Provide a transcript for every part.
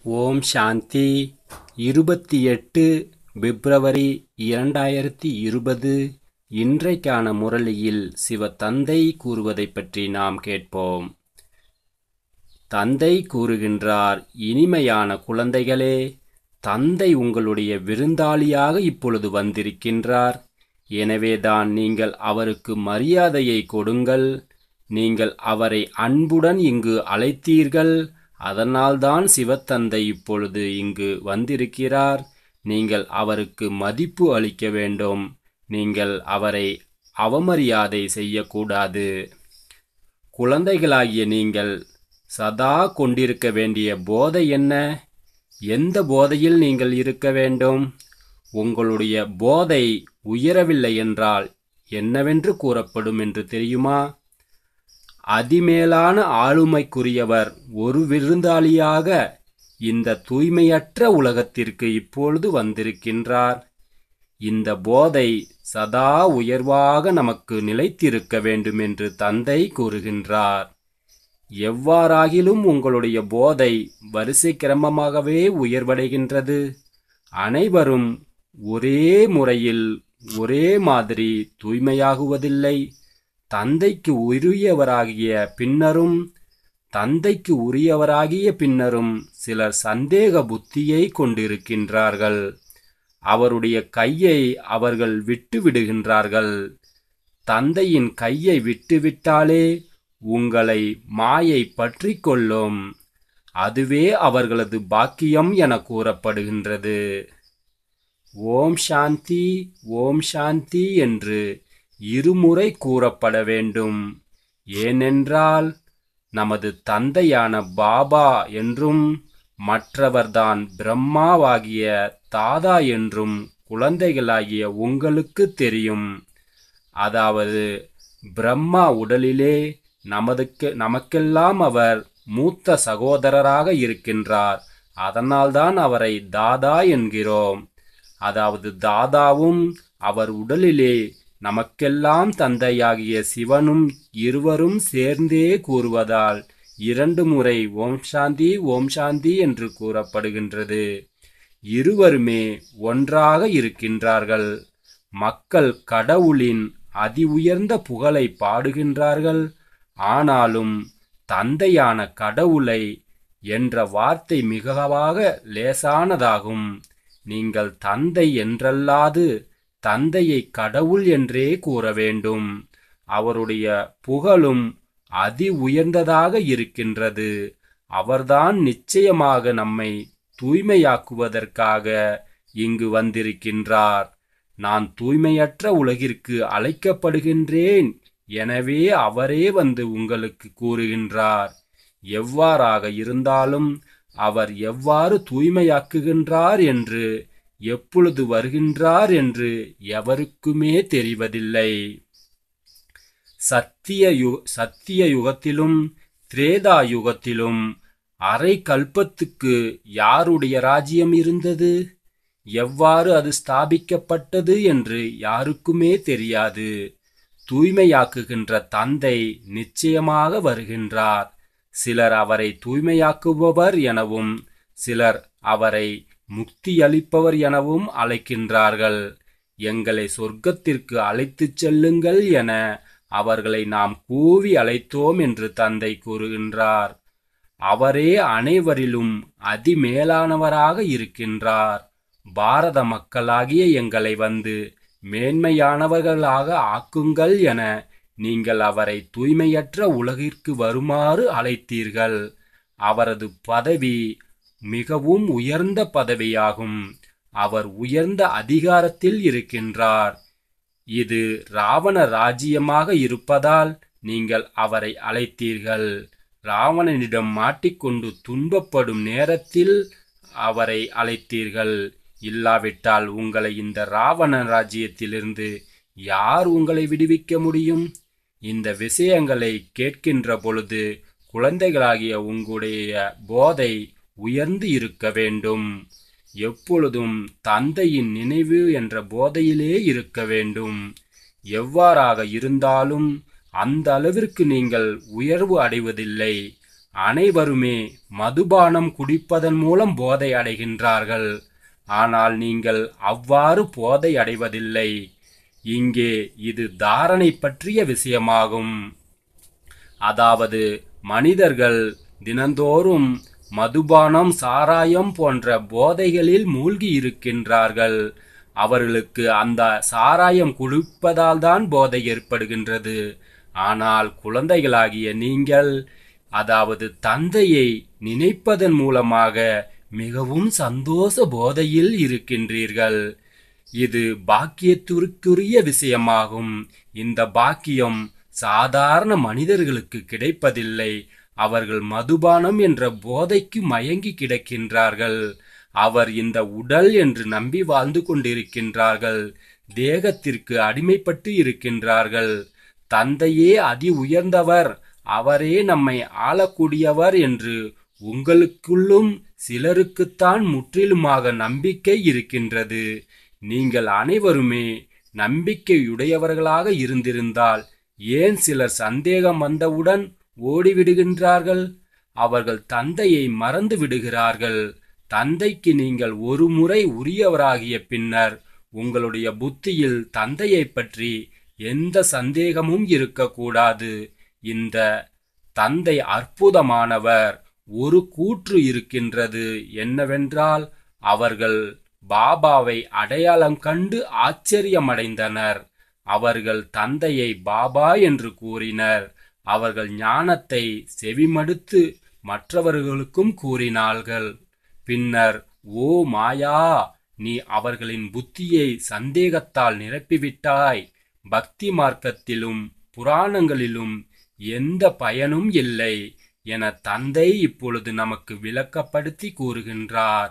ஓம் சாந்தி இருபத்தி எட்டு பிப்ரவரி இரண்டாயிரத்தி இருபது இன்றைக்கான முரளியில் சிவ தந்தை கூறுவதைப் பற்றி நாம் கேட்போம் தந்தை கூறுகின்றார் இனிமையான குழந்தைகளே தந்தை உங்களுடைய விருந்தாளியாக இப்பொழுது வந்திருக்கின்றார் எனவேதான் நீங்கள் அவருக்கு மரியாதையை கொடுங்கள் நீங்கள் அவரை அன்புடன் இங்கு அழைத்தீர்கள் அதனால்தான் சிவத்தந்தை இப்பொழுது இங்கு வந்திருக்கிறார் நீங்கள் அவருக்கு மதிப்பு அளிக்க வேண்டும் நீங்கள் அவரை அவமரியாதை செய்யக்கூடாது குழந்தைகளாகிய நீங்கள் சதா கொண்டிருக்க வேண்டிய போதை என்ன எந்த போதையில் நீங்கள் இருக்க வேண்டும் உங்களுடைய போதை உயரவில்லை என்றால் என்னவென்று கூறப்படும் என்று தெரியுமா அதிமேலான ஆளுமைக்குரியவர் ஒரு விருந்தாளியாக இந்த தூய்மையற்ற உலகத்திற்கு இப்பொழுது வந்திருக்கின்றார் இந்த போதை சதா உயர்வாக நமக்கு நிலைத்திருக்க வேண்டும் என்று தந்தை கூறுகின்றார் எவ்வாறாகிலும் உங்களுடைய போதை வரிசை கிரமமாகவே உயர்வடைகின்றது அனைவரும் ஒரே முறையில் ஒரே மாதிரி தூய்மையாகுவதில்லை தந்தைக்கு உரியவராகிய பின்னரும் தந்தைக்கு உரியவராகிய பின்னரும் சிலர் சந்தேக புத்தியை கொண்டிருக்கின்றார்கள் அவருடைய கையை அவர்கள் விட்டு விடுகின்றார்கள் தந்தையின் கையை விட்டுவிட்டாலே உங்களை மாயை பற்றி கொள்ளும் அதுவே அவர்களது பாக்கியம் என கூறப்படுகின்றது ஓம் சாந்தி ஓம் சாந்தி என்று இருமுறை கூறப்பட வேண்டும் ஏனென்றால் நமது தந்தையான பாபா என்றும் மற்றவர்தான் பிரம்மாவாகிய தாதா என்றும் குழந்தைகளாகிய உங்களுக்கு தெரியும் அதாவது பிரம்மா உடலிலே நமதுக்கு நமக்கெல்லாம் அவர் மூத்த சகோதரராக இருக்கின்றார் அதனால்தான் அவரை தாதா என்கிறோம் அதாவது தாதாவும் அவர் உடலிலே நமக்கெல்லாம் தந்தையாகிய சிவனும் இருவரும் சேர்ந்தே கூறுவதால் இரண்டு முறை ஓம் சாந்தி ஓம் சாந்தி என்று கூறப்படுகின்றது இருவருமே ஒன்றாக இருக்கின்றார்கள் மக்கள் கடவுளின் அதி உயர்ந்த புகழை பாடுகின்றார்கள் ஆனாலும் தந்தையான கடவுளை என்ற வார்த்தை மிகவாக லேசானதாகும் நீங்கள் தந்தை என்றல்லாது தந்தையை கடவுள் என்றே கூற வேண்டும் அவருடைய புகழும் அதி உயர்ந்ததாக இருக்கின்றது அவர்தான் நிச்சயமாக நம்மை தூய்மையாக்குவதற்காக இங்கு வந்திருக்கின்றார் நான் தூய்மையற்ற உலகிற்கு அழைக்கப்படுகின்றேன் எனவே அவரே வந்து உங்களுக்கு கூறுகின்றார் எவ்வாறாக இருந்தாலும் அவர் எவ்வாறு தூய்மையாக்குகின்றார் என்று எப்பொழுது வருகின்றார் என்று எவருக்குமே தெரிவதில்லை சத்திய யு சத்திய யுகத்திலும் திரேதா யுகத்திலும் அரை கல்பத்துக்கு யாருடைய ராஜ்யம் இருந்தது எவ்வாறு அது ஸ்தாபிக்கப்பட்டது என்று யாருக்குமே தெரியாது தூய்மையாக்குகின்ற தந்தை நிச்சயமாக வருகின்றார் சிலர் அவரை தூய்மையாக்குபவர் எனவும் சிலர் அவரை முக்தியளிப்பவர் எனவும் அழைக்கின்றார்கள் எங்களை சொர்க்கத்திற்கு அழைத்துச் செல்லுங்கள் என அவர்களை நாம் கூவி அழைத்தோம் என்று தந்தை கூறுகின்றார் அவரே அனைவரிலும் அதிமேலானவராக இருக்கின்றார் பாரத மக்களாகிய எங்களை வந்து மேன்மையானவர்களாக ஆக்குங்கள் என நீங்கள் அவரை தூய்மையற்ற உலகிற்கு வருமாறு அழைத்தீர்கள் அவரது பதவி மிகவும் உயர்ந்த பதவியாகும் அவர் உயர்ந்த அதிகாரத்தில் இருக்கின்றார் இது ராவண ராஜ்யமாக இருப்பதால் நீங்கள் அவரை அழைத்தீர்கள் ராவணனிடம் மாட்டிக்கொண்டு துன்பப்படும் நேரத்தில் அவரை அழைத்தீர்கள் இல்லாவிட்டால் உங்களை இந்த ராவண ராஜ்யத்திலிருந்து யார் உங்களை விடுவிக்க முடியும் இந்த விஷயங்களை கேட்கின்ற பொழுது குழந்தைகளாகிய உங்களுடைய போதை உயர்ந்து இருக்க வேண்டும் எப்பொழுதும் தந்தையின் நினைவு என்ற போதையிலே இருக்க வேண்டும் எவ்வாறாக இருந்தாலும் அந்த அளவிற்கு நீங்கள் உயர்வு அடைவதில்லை அனைவருமே மதுபானம் குடிப்பதன் மூலம் போதை அடைகின்றார்கள் ஆனால் நீங்கள் அவ்வாறு போதை அடைவதில்லை இங்கே இது தாரணை பற்றிய விஷயமாகும் அதாவது மனிதர்கள் தினந்தோறும் மதுபானம் சாராயம் போன்ற போதைகளில் மூழ்கி இருக்கின்றார்கள் அவர்களுக்கு அந்த சாராயம் குடிப்பதால் தான் போதை ஏற்படுகின்றது ஆனால் குழந்தைகளாகிய நீங்கள் அதாவது தந்தையை நினைப்பதன் மூலமாக மிகவும் சந்தோஷ போதையில் இருக்கின்றீர்கள் இது பாக்கியத்திற்குரிய விஷயமாகும் இந்த பாக்கியம் சாதாரண மனிதர்களுக்கு கிடைப்பதில்லை அவர்கள் மதுபானம் என்ற போதைக்கு மயங்கி கிடக்கின்றார்கள் அவர் இந்த உடல் என்று நம்பி வாழ்ந்து கொண்டிருக்கின்றார்கள் தேகத்திற்கு அடிமைப்பட்டு இருக்கின்றார்கள் தந்தையே அதி உயர்ந்தவர் அவரே நம்மை ஆளக்கூடியவர் என்று உங்களுக்குள்ளும் சிலருக்குத்தான் முற்றிலுமாக நம்பிக்கை இருக்கின்றது நீங்கள் அனைவருமே நம்பிக்கையுடையவர்களாக இருந்திருந்தால் ஏன் சிலர் சந்தேகம் வந்தவுடன் ஓடிவிடுகின்றார்கள் அவர்கள் தந்தையை மறந்து விடுகிறார்கள் தந்தைக்கு நீங்கள் ஒரு முறை உரியவராகிய பின்னர் உங்களுடைய புத்தியில் தந்தையை பற்றி எந்த சந்தேகமும் இருக்கக்கூடாது இந்த தந்தை அற்புதமானவர் ஒரு கூற்று இருக்கின்றது என்னவென்றால் அவர்கள் பாபாவை அடையாளம் கண்டு ஆச்சரியமடைந்தனர் அவர்கள் தந்தையை பாபா என்று கூறினர் அவர்கள் ஞானத்தை செவிமடுத்து மற்றவர்களுக்கும் கூறினார்கள் பின்னர் ஓ மாயா நீ அவர்களின் புத்தியை சந்தேகத்தால் நிரப்பிவிட்டாய் பக்தி மார்க்கத்திலும் புராணங்களிலும் எந்த பயனும் இல்லை என தந்தை இப்பொழுது நமக்கு விளக்கப்படுத்தி கூறுகின்றார்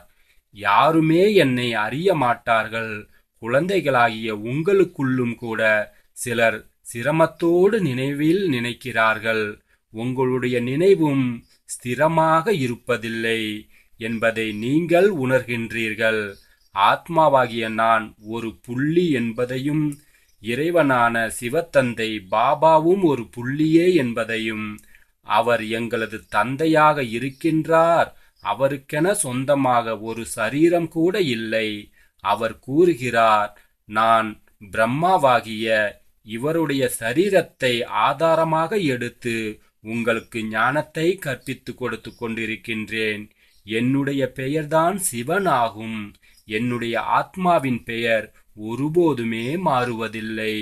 யாருமே என்னை அறிய மாட்டார்கள் குழந்தைகளாகிய உங்களுக்குள்ளும் கூட சிலர் சிரமத்தோடு நினைவில் நினைக்கிறார்கள் உங்களுடைய நினைவும் ஸ்திரமாக இருப்பதில்லை என்பதை நீங்கள் உணர்கின்றீர்கள் ஆத்மாவாகிய நான் ஒரு புள்ளி என்பதையும் இறைவனான சிவத்தந்தை பாபாவும் ஒரு புள்ளியே என்பதையும் அவர் எங்களது தந்தையாக இருக்கின்றார் அவருக்கென சொந்தமாக ஒரு சரீரம் கூட இல்லை அவர் கூறுகிறார் நான் பிரம்மாவாகிய இவருடைய சரீரத்தை ஆதாரமாக எடுத்து உங்களுக்கு ஞானத்தை கற்பித்து கொடுத்து கொண்டிருக்கின்றேன் என்னுடைய பெயர்தான் சிவன் ஆகும் என்னுடைய ஆத்மாவின் பெயர் ஒருபோதுமே மாறுவதில்லை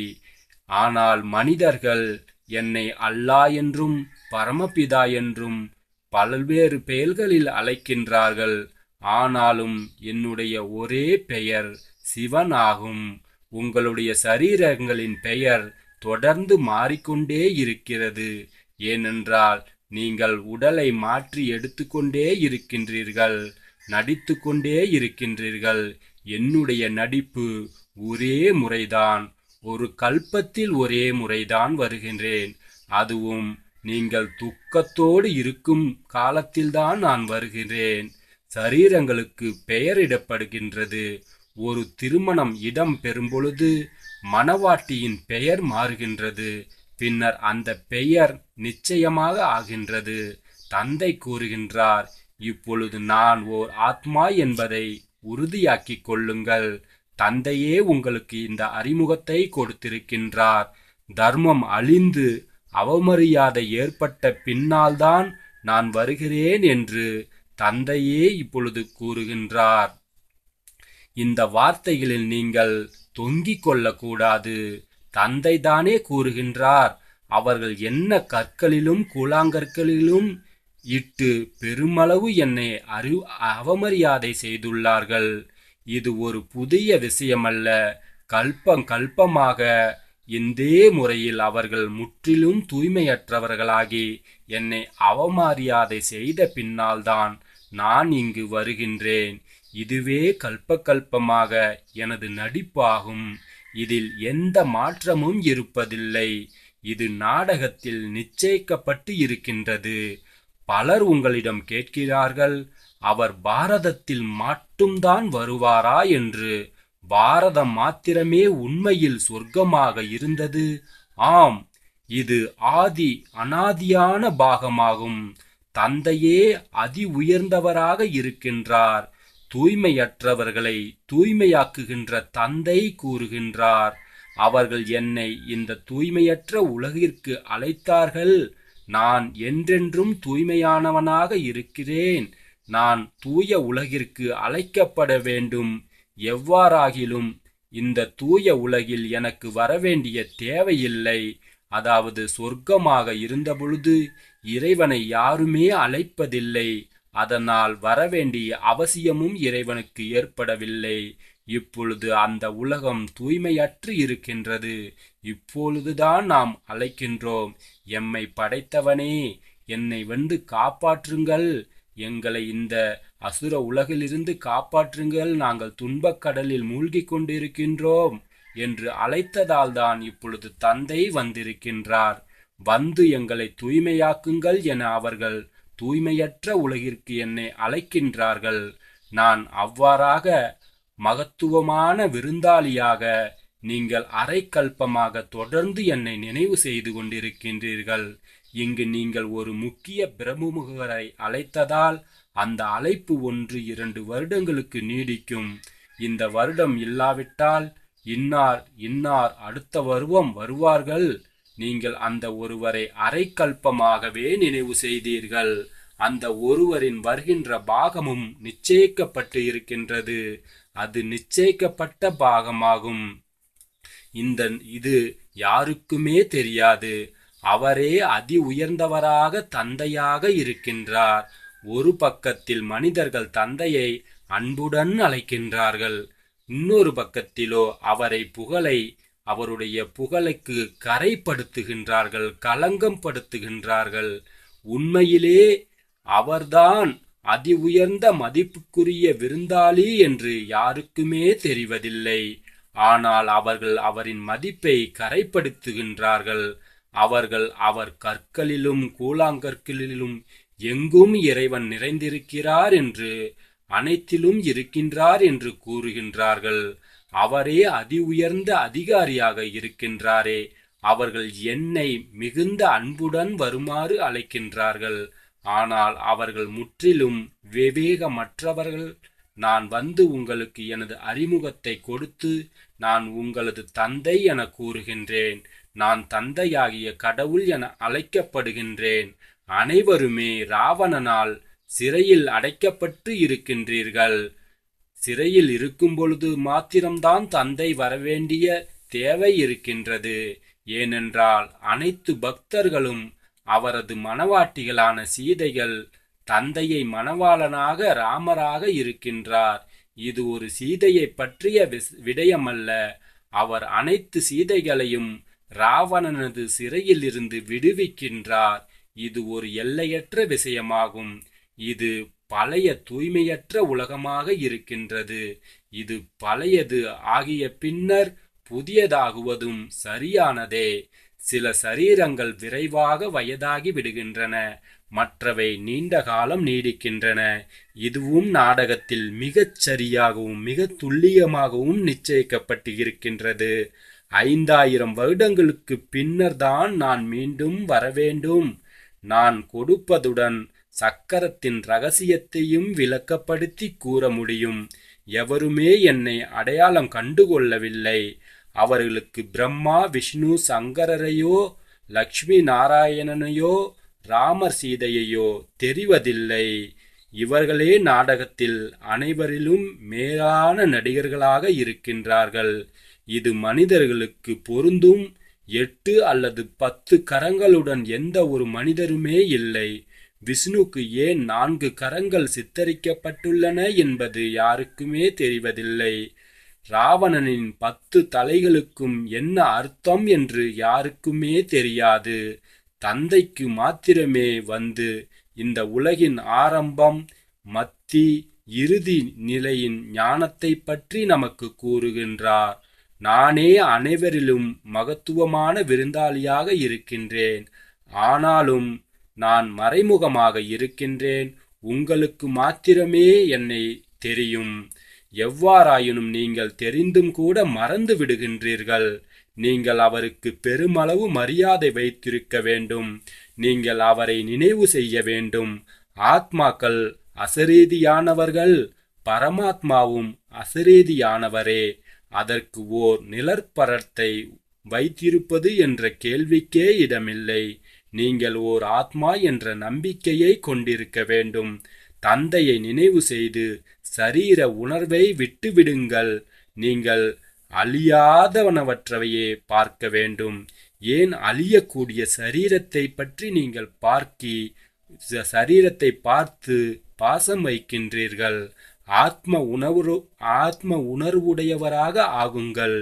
ஆனால் மனிதர்கள் என்னை அல்லா என்றும் பரமபிதா என்றும் பல்வேறு பெயர்களில் அழைக்கின்றார்கள் ஆனாலும் என்னுடைய ஒரே பெயர் சிவன் ஆகும் உங்களுடைய சரீரங்களின் பெயர் தொடர்ந்து மாறிக்கொண்டே இருக்கிறது ஏனென்றால் நீங்கள் உடலை மாற்றி எடுத்துக்கொண்டே இருக்கின்றீர்கள் நடித்து கொண்டே இருக்கின்றீர்கள் என்னுடைய நடிப்பு ஒரே முறைதான் ஒரு கல்பத்தில் ஒரே முறைதான் வருகின்றேன் அதுவும் நீங்கள் துக்கத்தோடு இருக்கும் காலத்தில்தான் நான் வருகிறேன் சரீரங்களுக்கு பெயரிடப்படுகின்றது ஒரு திருமணம் இடம் பெறும்பொழுது மணவாட்டியின் பெயர் மாறுகின்றது பின்னர் அந்த பெயர் நிச்சயமாக ஆகின்றது தந்தை கூறுகின்றார் இப்பொழுது நான் ஓர் ஆத்மா என்பதை உறுதியாக்கிக் கொள்ளுங்கள் தந்தையே உங்களுக்கு இந்த அறிமுகத்தை கொடுத்திருக்கின்றார் தர்மம் அழிந்து அவமரியாதை ஏற்பட்ட பின்னால்தான் நான் வருகிறேன் என்று தந்தையே இப்பொழுது கூறுகின்றார் இந்த வார்த்தைகளில் நீங்கள் தொங்கிக் கொள்ளக்கூடாது தந்தை தானே கூறுகின்றார் அவர்கள் என்ன கற்களிலும் கூழாங்கற்களிலும் இட்டு பெருமளவு என்னை அறி அவமரியாதை செய்துள்ளார்கள் இது ஒரு புதிய விஷயமல்ல கல்பம் கல்பமாக இந்தே முறையில் அவர்கள் முற்றிலும் தூய்மையற்றவர்களாகி என்னை அவமரியாதை செய்த பின்னால்தான் நான் இங்கு வருகின்றேன் இதுவே கல்பகல்பமாக எனது நடிப்பாகும் இதில் எந்த மாற்றமும் இருப்பதில்லை இது நாடகத்தில் நிச்சயிக்கப்பட்டு இருக்கின்றது பலர் உங்களிடம் கேட்கிறார்கள் அவர் பாரதத்தில் மட்டும்தான் வருவாரா என்று பாரதம் மாத்திரமே உண்மையில் சொர்க்கமாக இருந்தது ஆம் இது ஆதி அனாதியான பாகமாகும் தந்தையே அதி உயர்ந்தவராக இருக்கின்றார் தூய்மையற்றவர்களை தூய்மையாக்குகின்ற தந்தை கூறுகின்றார் அவர்கள் என்னை இந்த தூய்மையற்ற உலகிற்கு அழைத்தார்கள் நான் என்றென்றும் தூய்மையானவனாக இருக்கிறேன் நான் தூய உலகிற்கு அழைக்கப்பட வேண்டும் எவ்வாறாகிலும் இந்த தூய உலகில் எனக்கு வரவேண்டிய தேவையில்லை அதாவது சொர்க்கமாக இருந்தபொழுது இறைவனை யாருமே அழைப்பதில்லை அதனால் வரவேண்டிய அவசியமும் இறைவனுக்கு ஏற்படவில்லை இப்பொழுது அந்த உலகம் தூய்மையற்று இருக்கின்றது இப்பொழுதுதான் நாம் அழைக்கின்றோம் எம்மை படைத்தவனே என்னை வந்து காப்பாற்றுங்கள் எங்களை இந்த அசுர உலகிலிருந்து காப்பாற்றுங்கள் நாங்கள் துன்பக் கடலில் மூழ்கிக் கொண்டிருக்கின்றோம் என்று அழைத்ததால் தான் இப்பொழுது தந்தை வந்திருக்கின்றார் வந்து எங்களை தூய்மையாக்குங்கள் என அவர்கள் தூய்மையற்ற உலகிற்கு என்னை அழைக்கின்றார்கள் நான் அவ்வாறாக மகத்துவமான விருந்தாளியாக நீங்கள் அரைக்கல்பமாக தொடர்ந்து என்னை நினைவு செய்து கொண்டிருக்கின்றீர்கள் இங்கு நீங்கள் ஒரு முக்கிய பிரமுகரை அழைத்ததால் அந்த அழைப்பு ஒன்று இரண்டு வருடங்களுக்கு நீடிக்கும் இந்த வருடம் இல்லாவிட்டால் இன்னார் இன்னார் அடுத்த வருவம் வருவார்கள் நீங்கள் அந்த ஒருவரை அரைக்கல்பமாகவே நினைவு செய்தீர்கள் அந்த ஒருவரின் வருகின்ற பாகமும் நிச்சயிக்கப்பட்டு இருக்கின்றது அது நிச்சயிக்கப்பட்ட பாகமாகும் இந்த இது யாருக்குமே தெரியாது அவரே அதி உயர்ந்தவராக தந்தையாக இருக்கின்றார் ஒரு பக்கத்தில் மனிதர்கள் தந்தையை அன்புடன் அழைக்கின்றார்கள் இன்னொரு பக்கத்திலோ அவரை புகழை அவருடைய புகழைக்கு கரைப்படுத்துகின்றார்கள் களங்கம் படுத்துகின்றார்கள் உண்மையிலே அவர்தான் அதி உயர்ந்த மதிப்புக்குரிய விருந்தாளி என்று யாருக்குமே தெரிவதில்லை ஆனால் அவர்கள் அவரின் மதிப்பை கரைப்படுத்துகின்றார்கள் அவர்கள் அவர் கற்களிலும் கூழாங்கற்களிலும் எங்கும் இறைவன் நிறைந்திருக்கிறார் என்று அனைத்திலும் இருக்கின்றார் என்று கூறுகின்றார்கள் அவரே அதி உயர்ந்த அதிகாரியாக இருக்கின்றாரே அவர்கள் என்னை மிகுந்த அன்புடன் வருமாறு அழைக்கின்றார்கள் ஆனால் அவர்கள் முற்றிலும் விவேகமற்றவர்கள் நான் வந்து உங்களுக்கு எனது அறிமுகத்தை கொடுத்து நான் உங்களது தந்தை என கூறுகின்றேன் நான் தந்தையாகிய கடவுள் என அழைக்கப்படுகின்றேன் அனைவருமே ராவணனால் சிறையில் அடைக்கப்பட்டு இருக்கின்றீர்கள் சிறையில் இருக்கும் பொழுது மாத்திரம்தான் தந்தை வரவேண்டிய தேவை இருக்கின்றது ஏனென்றால் அனைத்து பக்தர்களும் அவரது மணவாட்டிகளான சீதைகள் தந்தையை மணவாளனாக ராமராக இருக்கின்றார் இது ஒரு சீதையை பற்றிய விடயமல்ல அவர் அனைத்து சீதைகளையும் ராவணனது சிறையில் இருந்து விடுவிக்கின்றார் இது ஒரு எல்லையற்ற விஷயமாகும் இது பழைய தூய்மையற்ற உலகமாக இருக்கின்றது இது பழையது ஆகிய பின்னர் புதியதாகுவதும் சரியானதே சில சரீரங்கள் விரைவாக வயதாகி விடுகின்றன மற்றவை நீண்ட காலம் நீடிக்கின்றன இதுவும் நாடகத்தில் மிகச் சரியாகவும் மிக துல்லியமாகவும் நிச்சயிக்கப்பட்டு இருக்கின்றது ஐந்தாயிரம் வருடங்களுக்கு பின்னர் தான் நான் மீண்டும் வரவேண்டும் நான் கொடுப்பதுடன் சக்கரத்தின் ரகசியத்தையும் விளக்கப்படுத்தி கூற முடியும் எவருமே என்னை அடையாளம் கண்டுகொள்ளவில்லை அவர்களுக்கு பிரம்மா விஷ்ணு சங்கரரையோ லக்ஷ்மி நாராயணனையோ ராமர் சீதையையோ தெரிவதில்லை இவர்களே நாடகத்தில் அனைவரிலும் மேலான நடிகர்களாக இருக்கின்றார்கள் இது மனிதர்களுக்கு பொருந்தும் எட்டு அல்லது பத்து கரங்களுடன் எந்த ஒரு மனிதருமே இல்லை விஷ்ணுக்கு ஏன் நான்கு கரங்கள் சித்தரிக்கப்பட்டுள்ளன என்பது யாருக்குமே தெரிவதில்லை ராவணனின் பத்து தலைகளுக்கும் என்ன அர்த்தம் என்று யாருக்குமே தெரியாது தந்தைக்கு மாத்திரமே வந்து இந்த உலகின் ஆரம்பம் மத்தி இறுதி நிலையின் ஞானத்தை பற்றி நமக்கு கூறுகின்றார் நானே அனைவரிலும் மகத்துவமான விருந்தாளியாக இருக்கின்றேன் ஆனாலும் நான் மறைமுகமாக இருக்கின்றேன் உங்களுக்கு மாத்திரமே என்னை தெரியும் எவ்வாறாயினும் நீங்கள் தெரிந்தும் கூட மறந்து விடுகின்றீர்கள் நீங்கள் அவருக்கு பெருமளவு மரியாதை வைத்திருக்க வேண்டும் நீங்கள் அவரை நினைவு செய்ய வேண்டும் ஆத்மாக்கள் அசரீதியானவர்கள் பரமாத்மாவும் அசரீதியானவரே அதற்கு ஓர் நிழற்பரத்தை வைத்திருப்பது என்ற கேள்விக்கே இடமில்லை நீங்கள் ஓர் ஆத்மா என்ற நம்பிக்கையை கொண்டிருக்க வேண்டும் தந்தையை நினைவு செய்து சரீர உணர்வை விட்டுவிடுங்கள் நீங்கள் அழியாதவனவற்றையே பார்க்க வேண்டும் ஏன் அழியக்கூடிய சரீரத்தை பற்றி நீங்கள் பார்க்கி ச- சரீரத்தை பார்த்து பாசம் வைக்கின்றீர்கள் ஆத்ம உணர்வு ஆத்ம உணர்வுடையவராக ஆகுங்கள்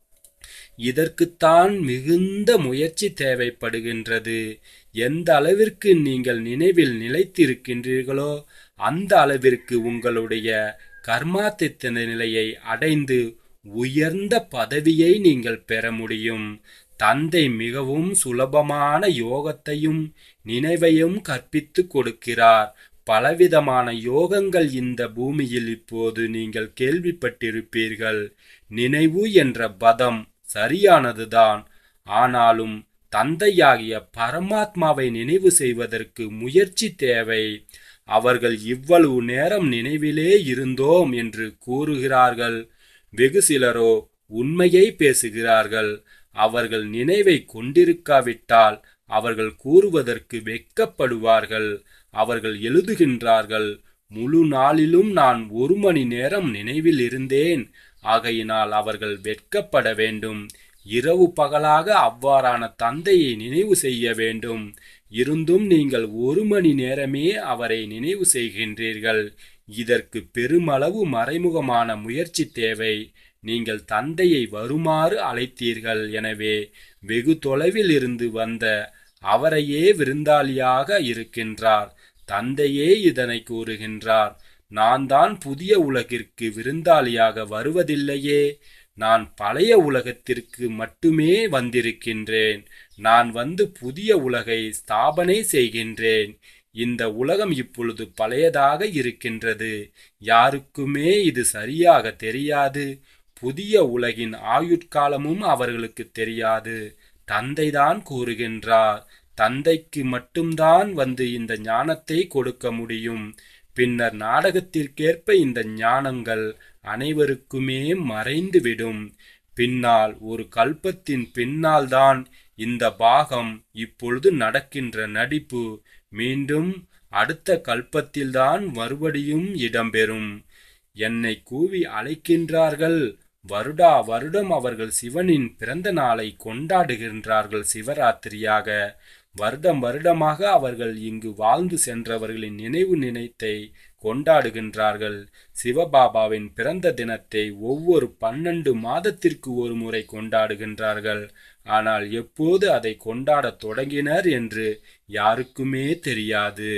இதற்குத்தான் மிகுந்த முயற்சி தேவைப்படுகின்றது எந்த அளவிற்கு நீங்கள் நினைவில் நிலைத்திருக்கின்றீர்களோ அந்த அளவிற்கு உங்களுடைய கர்மாத்தித்த நிலையை அடைந்து உயர்ந்த பதவியை நீங்கள் பெற முடியும் தந்தை மிகவும் சுலபமான யோகத்தையும் நினைவையும் கற்பித்துக் கொடுக்கிறார் பலவிதமான யோகங்கள் இந்த பூமியில் இப்போது நீங்கள் கேள்விப்பட்டிருப்பீர்கள் நினைவு என்ற பதம் சரியானதுதான் ஆனாலும் தந்தையாகிய பரமாத்மாவை நினைவு செய்வதற்கு முயற்சி தேவை அவர்கள் இவ்வளவு நேரம் நினைவிலே இருந்தோம் என்று கூறுகிறார்கள் வெகு சிலரோ உண்மையை பேசுகிறார்கள் அவர்கள் நினைவை கொண்டிருக்காவிட்டால் அவர்கள் கூறுவதற்கு வெட்கப்படுவார்கள் அவர்கள் எழுதுகின்றார்கள் முழு நாளிலும் நான் ஒரு மணி நேரம் நினைவில் இருந்தேன் ஆகையினால் அவர்கள் வெட்கப்பட வேண்டும் இரவு பகலாக அவ்வாறான தந்தையை நினைவு செய்ய வேண்டும் இருந்தும் நீங்கள் ஒரு மணி நேரமே அவரை நினைவு செய்கின்றீர்கள் இதற்கு பெருமளவு மறைமுகமான முயற்சி தேவை நீங்கள் தந்தையை வருமாறு அழைத்தீர்கள் எனவே வெகு தொலைவில் இருந்து வந்த அவரையே விருந்தாளியாக இருக்கின்றார் தந்தையே இதனை கூறுகின்றார் நான் தான் புதிய உலகிற்கு விருந்தாளியாக வருவதில்லையே நான் பழைய உலகத்திற்கு மட்டுமே வந்திருக்கின்றேன் நான் வந்து புதிய உலகை ஸ்தாபனை செய்கின்றேன் இந்த உலகம் இப்பொழுது பழையதாக இருக்கின்றது யாருக்குமே இது சரியாக தெரியாது புதிய உலகின் ஆயுட்காலமும் அவர்களுக்கு தெரியாது தந்தைதான் கூறுகின்றார் தந்தைக்கு மட்டும்தான் வந்து இந்த ஞானத்தை கொடுக்க முடியும் பின்னர் நாடகத்திற்கேற்ப இந்த ஞானங்கள் அனைவருக்குமே மறைந்துவிடும் பின்னால் ஒரு கல்பத்தின் பின்னால்தான் இந்த பாகம் இப்பொழுது நடக்கின்ற நடிப்பு மீண்டும் அடுத்த கல்பத்தில்தான் மறுபடியும் இடம்பெறும் என்னை கூவி அழைக்கின்றார்கள் வருடா வருடம் அவர்கள் சிவனின் பிறந்த நாளை கொண்டாடுகின்றார்கள் சிவராத்திரியாக வருடம் வருடமாக அவர்கள் இங்கு வாழ்ந்து சென்றவர்களின் நினைவு நினைத்தை கொண்டாடுகின்றார்கள் சிவபாபாவின் பிறந்த தினத்தை ஒவ்வொரு பன்னெண்டு மாதத்திற்கு ஒரு முறை கொண்டாடுகின்றார்கள் ஆனால் எப்போது அதை கொண்டாடத் தொடங்கினர் என்று யாருக்குமே தெரியாது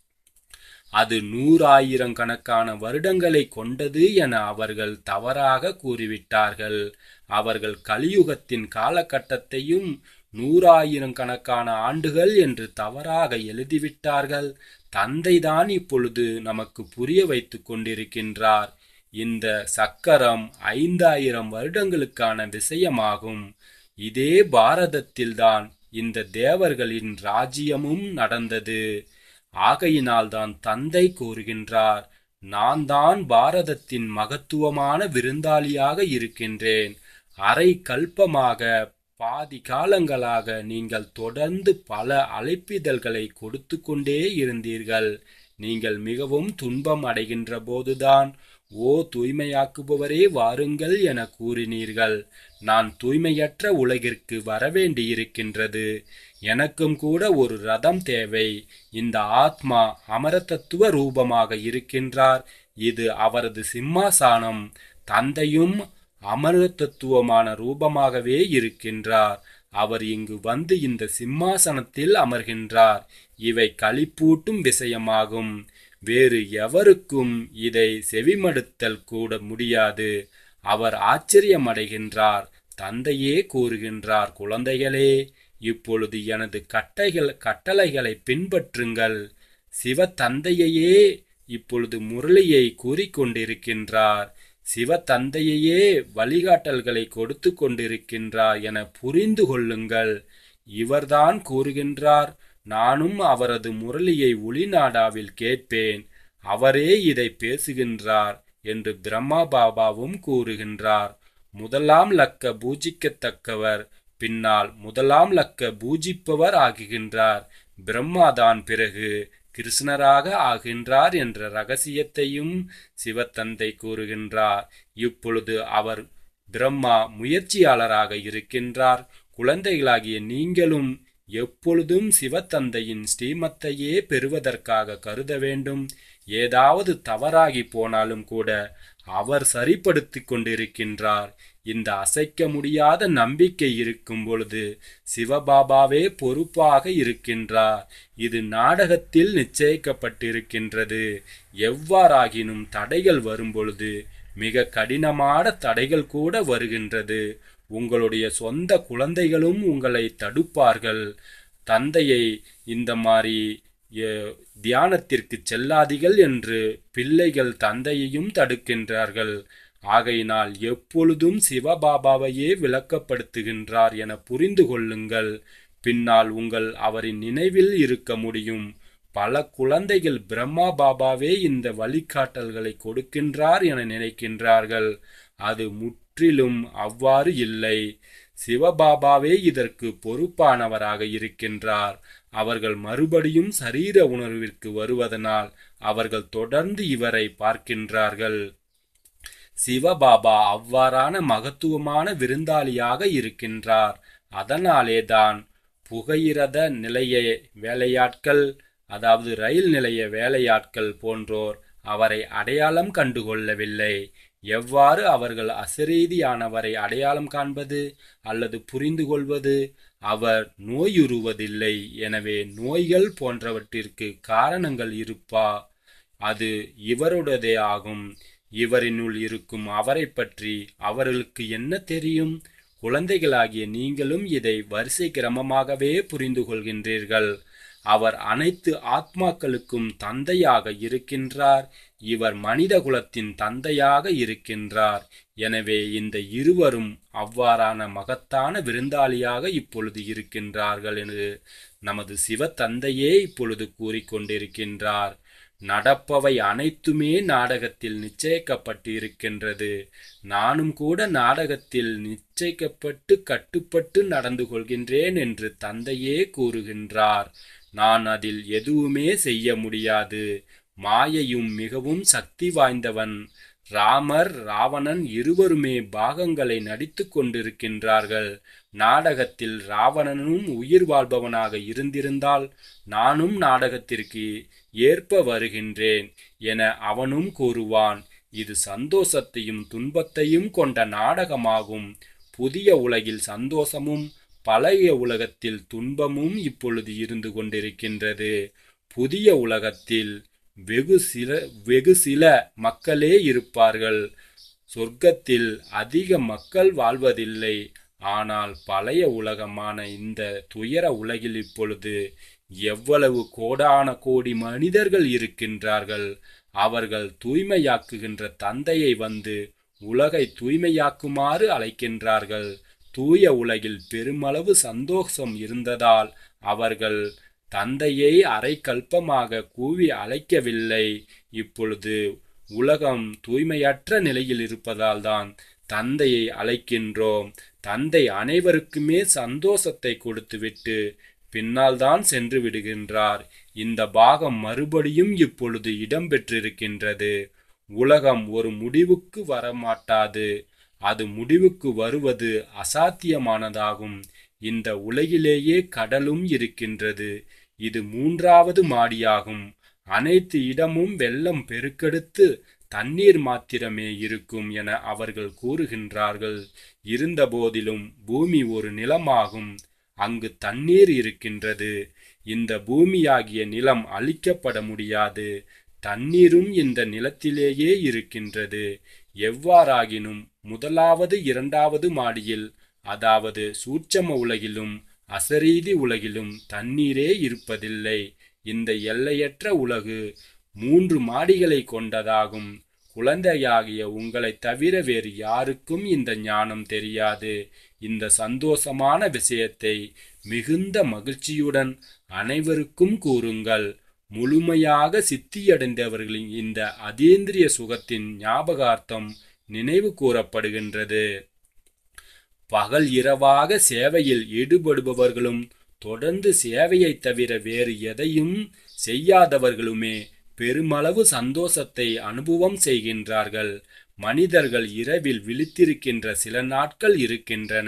அது நூறாயிரம் கணக்கான வருடங்களை கொண்டது என அவர்கள் தவறாக கூறிவிட்டார்கள் அவர்கள் கலியுகத்தின் காலகட்டத்தையும் நூறாயிரம் கணக்கான ஆண்டுகள் என்று தவறாக எழுதிவிட்டார்கள் தந்தைதான் இப்பொழுது நமக்கு புரிய வைத்துக் கொண்டிருக்கின்றார் இந்த சக்கரம் ஐந்தாயிரம் வருடங்களுக்கான விஷயமாகும் இதே பாரதத்தில்தான் இந்த தேவர்களின் ராஜ்யமும் நடந்தது ஆகையினால்தான் தந்தை கூறுகின்றார் நான் தான் பாரதத்தின் மகத்துவமான விருந்தாளியாக இருக்கின்றேன் அரை கல்பமாக பாதி காலங்களாக நீங்கள் தொடர்ந்து பல அழைப்பிதழ்களை கொடுத்து கொண்டே இருந்தீர்கள் நீங்கள் மிகவும் துன்பம் அடைகின்ற போதுதான் ஓ தூய்மையாக்குபவரே வாருங்கள் என கூறினீர்கள் நான் தூய்மையற்ற உலகிற்கு வரவேண்டியிருக்கின்றது எனக்கும் கூட ஒரு ரதம் தேவை இந்த ஆத்மா அமரதத்துவ ரூபமாக இருக்கின்றார் இது அவரது சிம்மாசானம் தந்தையும் அமரதத்துவமான ரூபமாகவே இருக்கின்றார் அவர் இங்கு வந்து இந்த சிம்மாசனத்தில் அமர்கின்றார் இவை களிப்பூட்டும் விஷயமாகும் வேறு எவருக்கும் இதை செவிமடுத்தல் கூட முடியாது அவர் ஆச்சரியமடைகின்றார் தந்தையே கூறுகின்றார் குழந்தைகளே இப்பொழுது எனது கட்டைகள் கட்டளைகளை பின்பற்றுங்கள் சிவ தந்தையையே இப்பொழுது முரளியை கூறிக்கொண்டிருக்கின்றார் சிவ தந்தையையே வழிகாட்டல்களை கொடுத்து கொண்டிருக்கின்றார் என புரிந்து கொள்ளுங்கள் இவர்தான் கூறுகின்றார் நானும் அவரது முரளியை ஒளிநாடாவில் கேட்பேன் அவரே இதை பேசுகின்றார் என்று பிரம்மா பாபாவும் கூறுகின்றார் முதலாம் லக்க பூஜிக்கத்தக்கவர் பின்னால் முதலாம் லக்க பூஜிப்பவர் ஆகுகின்றார் பிரம்மாதான் பிறகு கிருஷ்ணராக ஆகின்றார் என்ற ரகசியத்தையும் சிவத்தந்தை கூறுகின்றார் இப்பொழுது அவர் பிரம்மா முயற்சியாளராக இருக்கின்றார் குழந்தைகளாகிய நீங்களும் எப்பொழுதும் சிவத்தந்தையின் ஸ்ரீமத்தையே பெறுவதற்காக கருத வேண்டும் ஏதாவது தவறாகி போனாலும் கூட அவர் சரிப்படுத்திக் கொண்டிருக்கின்றார் இந்த அசைக்க முடியாத நம்பிக்கை இருக்கும் பொழுது சிவபாபாவே பொறுப்பாக இருக்கின்றார் இது நாடகத்தில் நிச்சயிக்கப்பட்டிருக்கின்றது எவ்வாறாகினும் தடைகள் வரும்பொழுது மிக கடினமான தடைகள் கூட வருகின்றது உங்களுடைய சொந்த குழந்தைகளும் உங்களை தடுப்பார்கள் தந்தையை இந்த மாதிரி தியானத்திற்கு செல்லாதீர்கள் என்று பிள்ளைகள் தந்தையையும் தடுக்கின்றார்கள் ஆகையினால் எப்பொழுதும் சிவபாபாவையே விளக்கப்படுத்துகின்றார் என புரிந்து கொள்ளுங்கள் பின்னால் உங்கள் அவரின் நினைவில் இருக்க முடியும் பல குழந்தைகள் பிரம்மா பாபாவே இந்த வழிகாட்டல்களை கொடுக்கின்றார் என நினைக்கின்றார்கள் அது முற்றிலும் அவ்வாறு இல்லை சிவபாபாவே இதற்கு பொறுப்பானவராக இருக்கின்றார் அவர்கள் மறுபடியும் சரீர உணர்விற்கு வருவதனால் அவர்கள் தொடர்ந்து இவரை பார்க்கின்றார்கள் சிவபாபா அவ்வாறான மகத்துவமான விருந்தாளியாக இருக்கின்றார் அதனாலேதான் புகையிரத நிலைய வேலையாட்கள் அதாவது ரயில் நிலைய வேலையாட்கள் போன்றோர் அவரை அடையாளம் கண்டுகொள்ளவில்லை எவ்வாறு அவர்கள் அசரீதியானவரை அடையாளம் காண்பது அல்லது புரிந்து கொள்வது அவர் நோயுறுவதில்லை எனவே நோய்கள் போன்றவற்றிற்கு காரணங்கள் இருப்பா அது இவருடையதே ஆகும் இவரினுள் இருக்கும் அவரை பற்றி அவர்களுக்கு என்ன தெரியும் குழந்தைகளாகிய நீங்களும் இதை வரிசை கிரமமாகவே புரிந்து கொள்கின்றீர்கள் அவர் அனைத்து ஆத்மாக்களுக்கும் தந்தையாக இருக்கின்றார் இவர் மனித குலத்தின் தந்தையாக இருக்கின்றார் எனவே இந்த இருவரும் அவ்வாறான மகத்தான விருந்தாளியாக இப்பொழுது இருக்கின்றார்கள் என்று நமது சிவ தந்தையே இப்பொழுது கூறிக்கொண்டிருக்கின்றார் நடப்பவை அனைத்துமே நாடகத்தில் நிச்சயிக்கப்பட்டு இருக்கின்றது நானும் கூட நாடகத்தில் நிச்சயிக்கப்பட்டு கட்டுப்பட்டு நடந்து கொள்கின்றேன் என்று தந்தையே கூறுகின்றார் நான் அதில் எதுவுமே செய்ய முடியாது மாயையும் மிகவும் சக்தி வாய்ந்தவன் ராமர் ராவணன் இருவருமே பாகங்களை நடித்து கொண்டிருக்கின்றார்கள் நாடகத்தில் ராவணனும் உயிர் வாழ்பவனாக இருந்திருந்தால் நானும் நாடகத்திற்கு ஏற்ப வருகின்றேன் என அவனும் கூறுவான் இது சந்தோஷத்தையும் துன்பத்தையும் கொண்ட நாடகமாகும் புதிய உலகில் சந்தோஷமும் பழைய உலகத்தில் துன்பமும் இப்பொழுது இருந்து கொண்டிருக்கின்றது புதிய உலகத்தில் வெகு சில வெகு சில மக்களே இருப்பார்கள் சொர்க்கத்தில் அதிக மக்கள் வாழ்வதில்லை ஆனால் பழைய உலகமான இந்த துயர உலகில் இப்பொழுது எவ்வளவு கோடான கோடி மனிதர்கள் இருக்கின்றார்கள் அவர்கள் தூய்மையாக்குகின்ற தந்தையை வந்து உலகை தூய்மையாக்குமாறு அழைக்கின்றார்கள் தூய உலகில் பெருமளவு சந்தோஷம் இருந்ததால் அவர்கள் தந்தையை அரைக்கல்பமாக கூவி அழைக்கவில்லை இப்பொழுது உலகம் தூய்மையற்ற நிலையில் இருப்பதால் தான் தந்தையை அழைக்கின்றோம் தந்தை அனைவருக்குமே சந்தோஷத்தை கொடுத்துவிட்டு பின்னால் தான் சென்று விடுகின்றார் இந்த பாகம் மறுபடியும் இப்பொழுது இடம்பெற்றிருக்கின்றது உலகம் ஒரு முடிவுக்கு வரமாட்டாது அது முடிவுக்கு வருவது அசாத்தியமானதாகும் இந்த உலகிலேயே கடலும் இருக்கின்றது இது மூன்றாவது மாடியாகும் அனைத்து இடமும் வெள்ளம் பெருக்கெடுத்து தண்ணீர் மாத்திரமே இருக்கும் என அவர்கள் கூறுகின்றார்கள் இருந்தபோதிலும் பூமி ஒரு நிலமாகும் அங்கு தண்ணீர் இருக்கின்றது இந்த பூமியாகிய நிலம் அழிக்கப்பட முடியாது தண்ணீரும் இந்த நிலத்திலேயே இருக்கின்றது எவ்வாறாகினும் முதலாவது இரண்டாவது மாடியில் அதாவது சூட்சம உலகிலும் அசரீதி உலகிலும் தண்ணீரே இருப்பதில்லை இந்த எல்லையற்ற உலகு மூன்று மாடிகளை கொண்டதாகும் குழந்தையாகிய உங்களைத் தவிர வேறு யாருக்கும் இந்த ஞானம் தெரியாது இந்த சந்தோஷமான விஷயத்தை மிகுந்த மகிழ்ச்சியுடன் அனைவருக்கும் கூறுங்கள் முழுமையாக சித்தியடைந்தவர்களின் இந்த அதீந்திரிய சுகத்தின் ஞாபகார்த்தம் நினைவு கூறப்படுகின்றது பகல் இரவாக சேவையில் ஈடுபடுபவர்களும் தொடர்ந்து சேவையைத் தவிர வேறு எதையும் செய்யாதவர்களுமே பெருமளவு சந்தோஷத்தை அனுபவம் செய்கின்றார்கள் மனிதர்கள் இரவில் விழித்திருக்கின்ற சில நாட்கள் இருக்கின்றன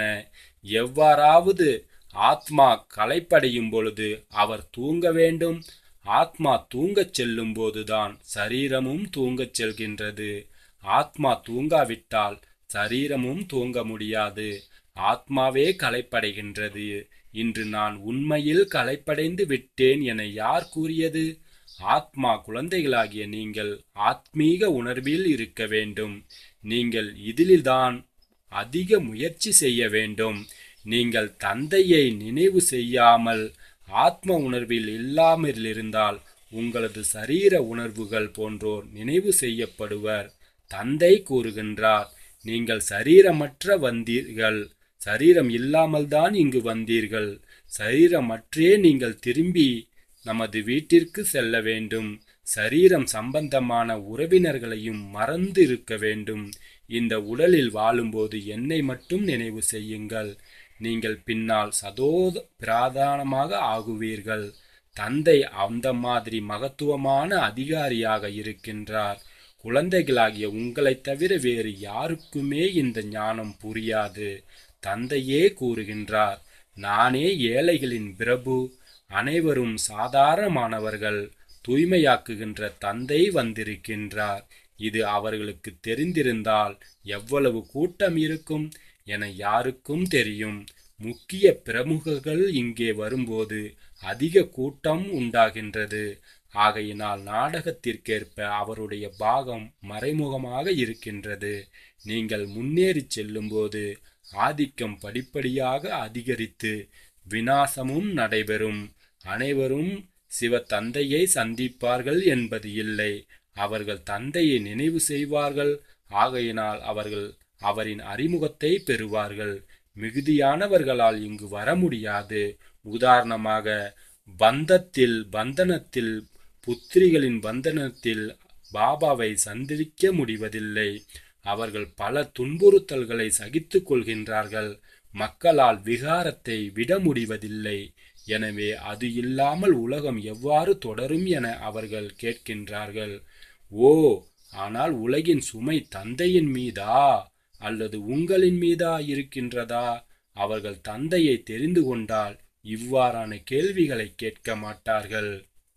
எவ்வாறாவது ஆத்மா களைப்படையும் பொழுது அவர் தூங்க வேண்டும் ஆத்மா தூங்கச் செல்லும் போதுதான் சரீரமும் தூங்கச் செல்கின்றது ஆத்மா தூங்காவிட்டால் சரீரமும் தூங்க முடியாது ஆத்மாவே களைப்படைகின்றது இன்று நான் உண்மையில் களைப்படைந்து விட்டேன் என யார் கூறியது ஆத்மா குழந்தைகளாகிய நீங்கள் ஆத்மீக உணர்வில் இருக்க வேண்டும் நீங்கள் இதில்தான் அதிக முயற்சி செய்ய வேண்டும் நீங்கள் தந்தையை நினைவு செய்யாமல் ஆத்ம உணர்வில் இல்லாமல் இருந்தால் உங்களது சரீர உணர்வுகள் போன்றோர் நினைவு செய்யப்படுவர் தந்தை கூறுகின்றார் நீங்கள் சரீரமற்ற வந்தீர்கள் சரீரம் இல்லாமல் தான் இங்கு வந்தீர்கள் சரீரமற்றே நீங்கள் திரும்பி நமது வீட்டிற்கு செல்ல வேண்டும் சரீரம் சம்பந்தமான உறவினர்களையும் மறந்து இருக்க வேண்டும் இந்த உடலில் வாழும்போது என்னை மட்டும் நினைவு செய்யுங்கள் நீங்கள் பின்னால் சதோத பிராதானமாக ஆகுவீர்கள் தந்தை அந்த மாதிரி மகத்துவமான அதிகாரியாக இருக்கின்றார் குழந்தைகளாகிய உங்களைத் தவிர வேறு யாருக்குமே இந்த ஞானம் புரியாது தந்தையே கூறுகின்றார் நானே ஏழைகளின் பிரபு அனைவரும் சாதாரணமானவர்கள் தூய்மையாக்குகின்ற தந்தை வந்திருக்கின்றார் இது அவர்களுக்கு தெரிந்திருந்தால் எவ்வளவு கூட்டம் இருக்கும் என யாருக்கும் தெரியும் முக்கிய பிரமுகர்கள் இங்கே வரும்போது அதிக கூட்டம் உண்டாகின்றது ஆகையினால் நாடகத்திற்கேற்ப அவருடைய பாகம் மறைமுகமாக இருக்கின்றது நீங்கள் முன்னேறி செல்லும்போது ஆதிக்கம் படிப்படியாக அதிகரித்து வினாசமும் நடைபெறும் அனைவரும் சிவ தந்தையை சந்திப்பார்கள் என்பது இல்லை அவர்கள் தந்தையை நினைவு செய்வார்கள் ஆகையினால் அவர்கள் அவரின் அறிமுகத்தை பெறுவார்கள் மிகுதியானவர்களால் இங்கு வர முடியாது உதாரணமாக பந்தத்தில் பந்தனத்தில் புத்திரிகளின் பந்தனத்தில் பாபாவை சந்திக்க முடிவதில்லை அவர்கள் பல துன்புறுத்தல்களை சகித்துக் கொள்கின்றார்கள் மக்களால் விகாரத்தை விட முடிவதில்லை எனவே அது இல்லாமல் உலகம் எவ்வாறு தொடரும் என அவர்கள் கேட்கின்றார்கள் ஓ ஆனால் உலகின் சுமை தந்தையின் மீதா அல்லது உங்களின் மீதா இருக்கின்றதா அவர்கள் தந்தையை தெரிந்து கொண்டால் இவ்வாறான கேள்விகளை கேட்க மாட்டார்கள்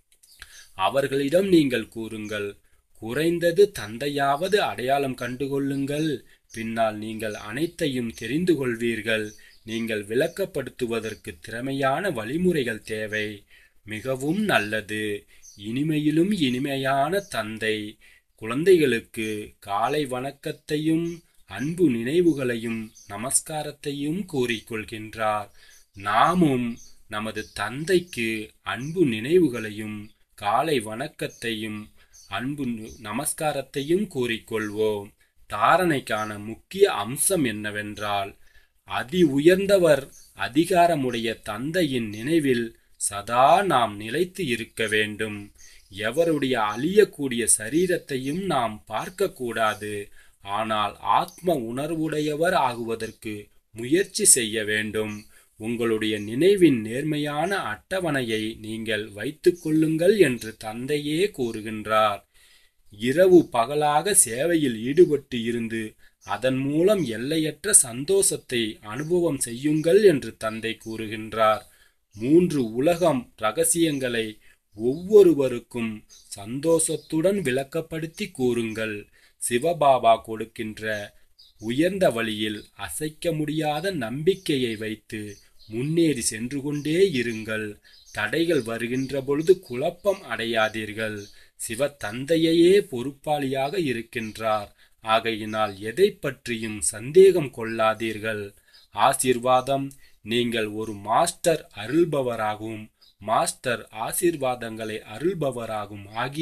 அவர்களிடம் நீங்கள் கூறுங்கள் குறைந்தது தந்தையாவது அடையாளம் கண்டுகொள்ளுங்கள் பின்னால் நீங்கள் அனைத்தையும் தெரிந்து கொள்வீர்கள் நீங்கள் விளக்கப்படுத்துவதற்கு திறமையான வழிமுறைகள் தேவை மிகவும் நல்லது இனிமையிலும் இனிமையான தந்தை குழந்தைகளுக்கு காலை வணக்கத்தையும் அன்பு நினைவுகளையும் நமஸ்காரத்தையும் கூறிக்கொள்கின்றார் நாமும் நமது தந்தைக்கு அன்பு நினைவுகளையும் காலை வணக்கத்தையும் அன்பு நமஸ்காரத்தையும் கூறிக்கொள்வோம் தாரணைக்கான முக்கிய அம்சம் என்னவென்றால் அதி உயர்ந்தவர் அதிகாரமுடைய தந்தையின் நினைவில் சதா நாம் நிலைத்து இருக்க வேண்டும் எவருடைய அழியக்கூடிய சரீரத்தையும் நாம் பார்க்கக்கூடாது ஆனால் ஆத்ம உணர்வுடையவர் ஆகுவதற்கு முயற்சி செய்ய வேண்டும் உங்களுடைய நினைவின் நேர்மையான அட்டவணையை நீங்கள் வைத்துக் கொள்ளுங்கள் என்று தந்தையே கூறுகின்றார் இரவு பகலாக சேவையில் ஈடுபட்டு இருந்து அதன் மூலம் எல்லையற்ற சந்தோஷத்தை அனுபவம் செய்யுங்கள் என்று தந்தை கூறுகின்றார் மூன்று உலகம் ரகசியங்களை ஒவ்வொருவருக்கும் சந்தோஷத்துடன் விளக்கப்படுத்தி கூறுங்கள் சிவபாபா கொடுக்கின்ற உயர்ந்த வழியில் அசைக்க முடியாத நம்பிக்கையை வைத்து முன்னேறி சென்று கொண்டே இருங்கள் தடைகள் வருகின்ற பொழுது குழப்பம் அடையாதீர்கள் சிவ தந்தையையே பொறுப்பாளியாக இருக்கின்றார் ஆகையினால் எதை பற்றியும் சந்தேகம் கொள்ளாதீர்கள் ஆசீர்வாதம் நீங்கள் ஒரு மாஸ்டர் அருள்பவராகவும் மாஸ்டர் ஆசீர்வாதங்களை அருள்பவராகும் ஆகி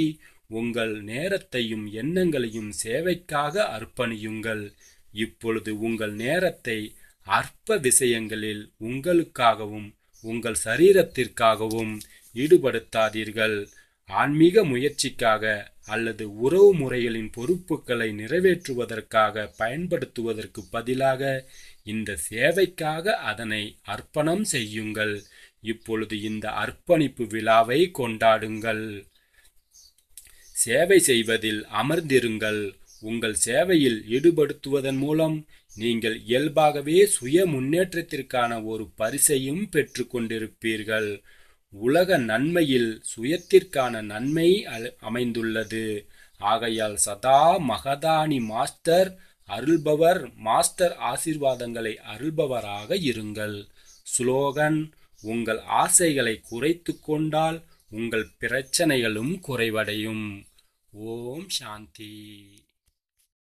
உங்கள் நேரத்தையும் எண்ணங்களையும் சேவைக்காக அர்ப்பணியுங்கள் இப்பொழுது உங்கள் நேரத்தை அற்ப விஷயங்களில் உங்களுக்காகவும் உங்கள் சரீரத்திற்காகவும் ஈடுபடுத்தாதீர்கள் ஆன்மீக முயற்சிக்காக அல்லது உறவு முறைகளின் பொறுப்புகளை நிறைவேற்றுவதற்காக பயன்படுத்துவதற்கு பதிலாக இந்த சேவைக்காக அதனை அர்ப்பணம் செய்யுங்கள் இப்பொழுது இந்த அர்ப்பணிப்பு விழாவை கொண்டாடுங்கள் சேவை செய்வதில் அமர்ந்திருங்கள் உங்கள் சேவையில் ஈடுபடுத்துவதன் மூலம் நீங்கள் இயல்பாகவே சுய முன்னேற்றத்திற்கான ஒரு பரிசையும் பெற்று கொண்டிருப்பீர்கள் உலக நன்மையில் சுயத்திற்கான நன்மை அ- அமைந்துள்ளது ஆகையால் சதா மகதானி மாஸ்டர் அருள்பவர் மாஸ்டர் ஆசீர்வாதங்களை அருள்பவராக இருங்கள் ஸ்லோகன் உங்கள் ஆசைகளை குறைத்து கொண்டால் உங்கள் பிரச்சனைகளும் குறைவடையும் ஓம் சாந்தி